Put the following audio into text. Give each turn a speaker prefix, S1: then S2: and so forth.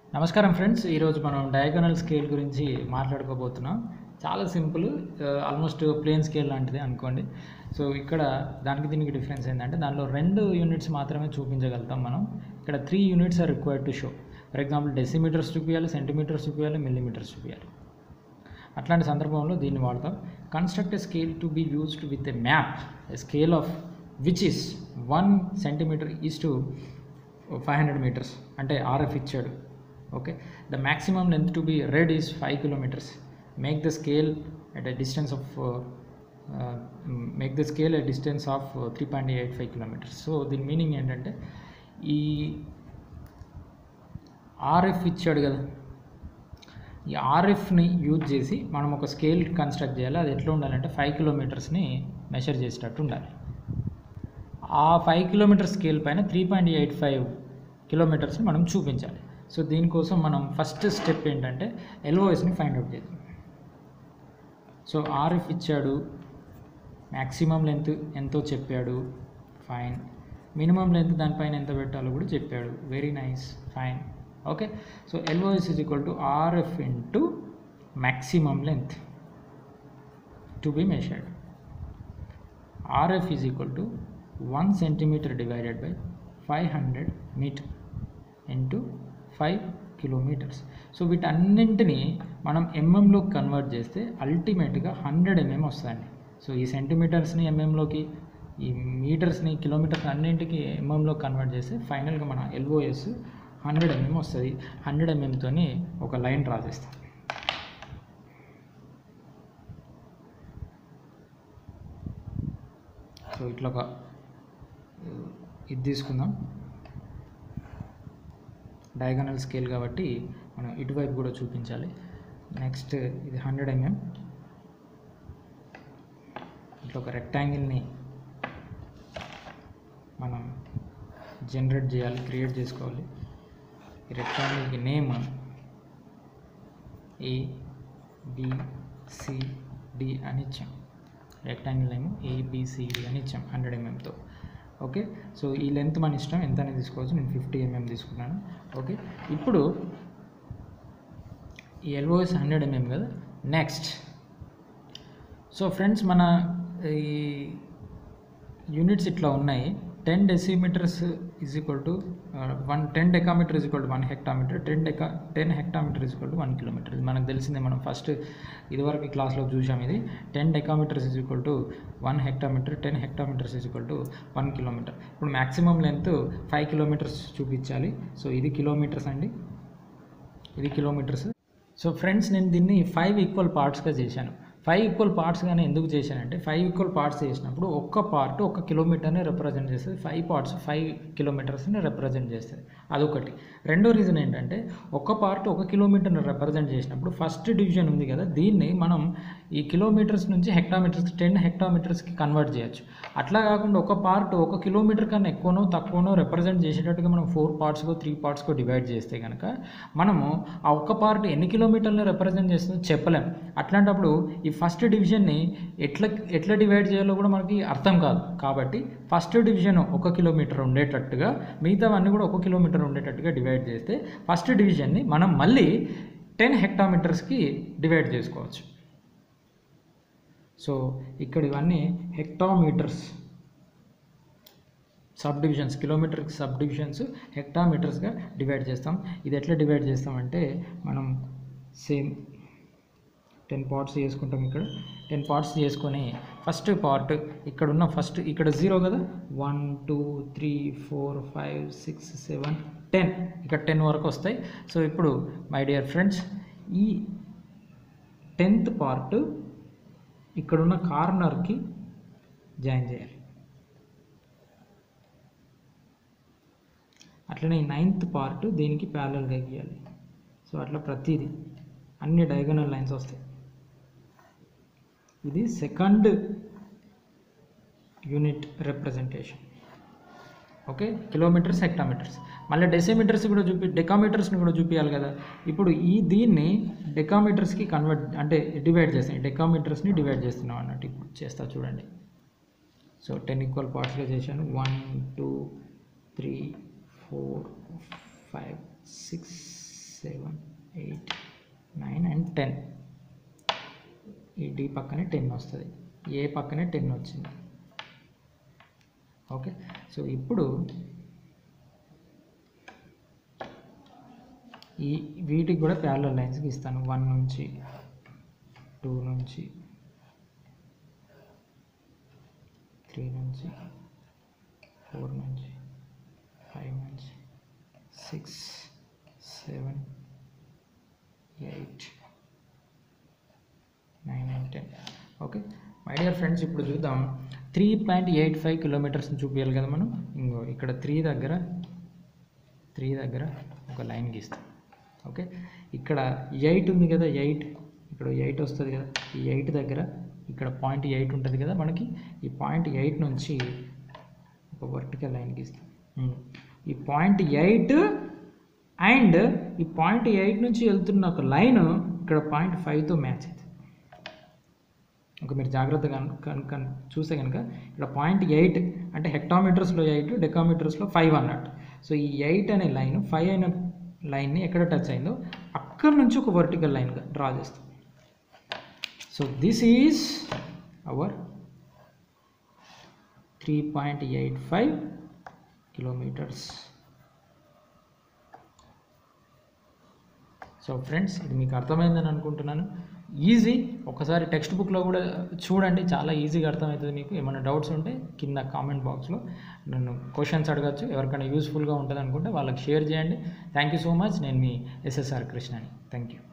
S1: నమస్కారం ఫ్రెండ్స్ ఈరోజు మనం డయాగోనల్ స్కేల్ గురించి మాట్లాడుకోబోతున్నాం చాలా సింపుల్ ఆల్మోస్ట్ ప్లేన్ స్కేల్ లాంటిది అనుకోండి సో ఇక్కడ దానికి దీనికి డిఫరెన్స్ ఏంటంటే దానిలో రెండు యూనిట్స్ మాత్రమే చూపించగలుగుతాం మనం ఇక్కడ three units are required to show for example decimetres చూపించాలి సెంటీమీటర్స్ చూపించాలి మిల్లీమీటర్స్ చూపించాలి అట్లాంటి సందర్భంలో దీన్ని వాడతాం construct a scale to be used with a map a scale of which is one centimetre is to five hundred metres అంటే RF ఇచ్చాడు okay the maximum length to be read is five kilometres make the scale at a distance of make the scale a distance of three point eight five kilometres so దీని meaning ఏంటంటే ఈ RF ఇచ్చాడు కదా ఈ ఆర్ఎఫ్ని use చేసి మనం ఒక scale construct చేయాలి అది ఎట్లా ఉండాలంటే ఫైవ్ కిలోమీటర్స్ని మెషర్ చేసేటట్టు ఉండాలి ఆ ఫైవ్ కిలోమీటర్ స్కేల్ పైన త్రీ పాయింట్ ఎయిట్ ఫైవ్ కిలోమీటర్స్ని మనం చూపించాలి సో దీనికోసం మనం ఫస్ట్ స్టెప్ ఏంటంటే ఎల్ఓఎస్ని ఫైండ్ అవుట్ చేద్దాం సో ఆర్ఎఫ్ ఇచ్చాడు మ్యాక్సిమం లెంత్ ఎంతో చెప్పాడు ఫైన్ మినిమం లెంత్ దానిపైన ఎంత పెట్టాలో కూడా చెప్పాడు very nice fine okay so LOS is equal to RF into maximum length to be measured RF is equal to one centimetre divided by five hundred metre into five kilometres so వీటన్నింటినీ మనం ఎంఎంలో convert చేస్తే అల్టిమేట్గా hundred MM వస్తుందండి so ఈ సెంటీమీటర్స్ని ఎంఎంలోకి ఈ మీటర్స్ని kilometres అన్నింటికి ఎంఎంలో convert చేస్తే ఫైనల్గా మన ఎల్ఓఎస్ హండ్రెడ్ ఎంఎం వస్తుంది హండ్రెడ్ ఎంఎంతో ఒక లైన్ డ్రా చేస్తాం సో ఇట్లా ఒక ఇది తీసుకుందాం డయాగనల్ స్కేల్ కాబట్టి మనం ఇటువైపు కూడా చూపించాలి నెక్స్ట్ ఇది హండ్రెడ్ ఎంఎం ఇట్లా ఒక రెక్టాంగిల్ని మనం జనరేట్ చేయాలి క్రియేట్ చేసుకోవాలి ఈ రెక్టాంగిల్కి నేమ్ ఏ బిసిడి అని ఇచ్చాం రెక్టాంగిల్ నేమ్ ఏబిసిడి అని ఇచ్చాం హండ్రెడ్ ఎంఎంతో ఓకే సో ఈ లెంత్ మన ఇష్టం ఎంత అనేది తీసుకోవచ్చు నేను ఫిఫ్టీ ఎంఎం తీసుకున్నాను ఓకే ఇప్పుడు ఈ ఎల్ఓఎస్ హండ్రెడ్ ఎంఎం కదా నెక్స్ట్ సో ఫ్రెండ్స్ మన ఈ యూనిట్స్ ఇట్లా ఉన్నాయి ten decimetres is equal to one ten decametre is equal to one hectometre ten deca ten hectometre is equal to one kilometre ఇది మనకు తెలిసిందే మనం ఫస్ట్ ఇదివరకు క్లాస్లో చూసాం ఇది ten decametres is equal to one hectometre ten hectometres is equal to one kilometre ఇప్పుడు maximum length five kilometres చూపించాలి సో ఇది కిలోమీటర్స్ అండి ఇది కిలోమీటర్స్ సో ఫ్రెండ్స్ నేను దీన్ని ఫైవ్ ఈక్వల్ పార్ట్స్గా చేశాను ఫైవ్ ఈక్వల్ పార్ట్స్గానే ఎందుకు చేశానంటే ఫైవ్ ఈక్వల్ పార్ట్స్ చేసినప్పుడు ఒక్క పార్ట్ ఒక కిలోమీటర్ని రిప్రజెంట్ చేస్తుంది ఫైవ్ పార్ట్స్ ఫైవ్ కిలోమీటర్స్ని రిప్రజెంట్ చేస్తుంది అదొకటి రెండో రీజన్ ఏంటంటే ఒక పార్ట్ ఒక కిలోమీటర్ని రిప్రజెంట్ చేసినప్పుడు ఫస్ట్ డివిజన్ ఉంది కదా దీన్ని మనం ఈ కిలోమీటర్స్ నుంచి హెక్టామీటర్స్ టెన్ హెక్టామీటర్స్కి కన్వర్ట్ చేయొచ్చు అట్లా కాకుండా ఒక పార్ట్ ఒక కిలోమీటర్ కన్నా ఎక్కువనో తక్కువనో రిప్రజెంట్ చేసేటట్టుగా మనం ఫోర్ పార్ట్స్కో త్రీ పార్ట్స్కో డివైడ్ చేస్తే కనుక మనము ఆ ఒక్క పార్ట్ ఎన్ని కిలోమీటర్లు రిప్రజెంట్ చేస్తుందో చెప్పలేం అట్లాంటప్పుడు ఈ ఫస్ట్ డివిజన్ని ఎట్లా ఎట్లా డివైడ్ చేయాలో కూడా మనకి అర్థం కాదు కాబట్టి ఫస్ట్ డివిజన్ ఒక కిలోమీటర్ ఉండేటట్టుగా మిగతావన్నీ కూడా ఒక కిలోమీటర్ ఉండేటట్టుగా డివైడ్ చేస్తే ఫస్ట్ డివిజన్ని మనం మళ్ళీ టెన్ హెక్టామీటర్స్కి డివైడ్ చేసుకోవచ్చు సో ఇక్కడ ఇవన్నీ హెక్టామీటర్స్ సబ్ డివిజన్స్ కిలోమీటర్కి సబ్ డివిజన్స్ హెక్టామీటర్స్గా డివైడ్ చేస్తాం ఇది ఎట్లా డివైడ్ చేస్తామంటే మనం సేమ్ టెన్ పార్ట్స్ చేసుకుంటాం ఇక్కడ టెన్ పార్ట్స్ చేసుకొని ఫస్ట్ పార్ట్ ఇక్కడ ఉన్న ఫస్ట్ ఇక్కడ జీరో కదా one two three four five six seven ten ఇక్కడ టెన్ వరకు వస్తాయి సో ఇప్పుడు మై డియర్ ఫ్రెండ్స్ ఈ టెన్త్ పార్ట్ ఇక్కడున్న కార్నర్కి జాయిన్ చేయాలి అట్లనే ఈ నైన్త్ పార్ట్ దీనికి ప్యారల్గా గీయాలి సో అట్లా ప్రతిదీ అన్ని డయాగనల్ లైన్స్ వస్తాయి ఇది second unit representation okay kilometres hectometres మళ్ళీ డెసిమీటర్స్ కూడా చూపి డెకామీటర్స్ని కూడా చూపించాలి కదా ఇప్పుడు ఈ దీన్ని డెకామీటర్స్కి కన్వర్ట్ అంటే డివైడ్ చేస్తాను డెకామీటర్స్ని డివైడ్ చేస్తున్నాం అన్నట్టు ఇప్పుడు చేస్తా చూడండి సో టెన్ ఈక్వల్ పార్ట్స్గా చేశాను one two three four five six seven eight nine and ten ఈ డి పక్కనే టెన్ వస్తుంది ఏ పక్కనే టెన్ వచ్చింది ఓకే సో ఇప్పుడు ఈ వీటికి కూడా ప్యారల లైన్స్కి ఇస్తాను వన్ నుంచి టూ నుంచి త్రీ నుంచి ఫోర్ నుంచి ఫైవ్ నుంచి six seven eight nine and ten okay my dear friends ఇప్పుడు చూద్దాం త్రీ పాయింట్ ఎయిట్ ఫైవ్ కిలోమీటర్స్ని చూపించాలి కదా మనం ఇంకో ఇక్కడ త్రీ దగ్గర త్రీ దగ్గర ఒక లైన్ గీస్తాం ఓకే ఇక్కడ ఎయిట్ ఉంది కదా ఎయిట్ ఇక్కడ ఎయిట్ వస్తుంది కదా ఈ ఎయిట్ దగ్గర ఇక్కడ పాయింట్ ఎయిట్ ఉంటుంది కదా మనకి ఈ పాయింట్ ఎయిట్ నుంచి ఒక వర్టికల్ లైన్ గీస్తాం ఉమ్. ఈ పాయింట్ ఎయిట్ అండ్ ఈ పాయింట్ ఎయిట్ నుంచి వెళ్తున్న ఒక లైన్ ఇక్కడ పాయింట్ ఫైవ్తో మ్యాచ్ అవుతుంది ఒక మీరు జాగ్రత్తగా కన్- కన్- కన్- చూస్తే కనుక ఇక్కడ పాయింట్ ఎయిట్ అంటే హెక్టామీటర్స్లో ఎయిట్ డెకామీటర్స్లో ఫైవ్ అన్నట్టు సో ఈ ఎయిట్ అనే లైన్ ఫైవ్ అయిన లైన్ని ఎక్కడ టచ్ అయిందో అక్కడ నుంచి ఒక వర్టికల్ లైన్ డ్రా చేస్తాం so this is our three point eight five kilometres so friends ఇది మీకు అర్థమైందని అనుకుంటున్నాను ఈజీ ఒకసారి టెక్స్ట్ బుక్లో కూడా చూడండి చాలా ఈజీగా అర్థమవుతుంది మీకు ఏమైనా డౌట్స్ ఉంటే కింద కామెంట్ బాక్స్లో నన్ను క్వశ్చన్స్ అడగచ్చు ఎవరికైనా యూస్ఫుల్గా ఉంటుంది అనుకుంటే వాళ్ళకి షేర్ చేయండి థ్యాంక్ యూ సో మచ్ నేను మీ ఎస్ఎస్ఆర్ కృష్ణని థ్యాంక్ యూ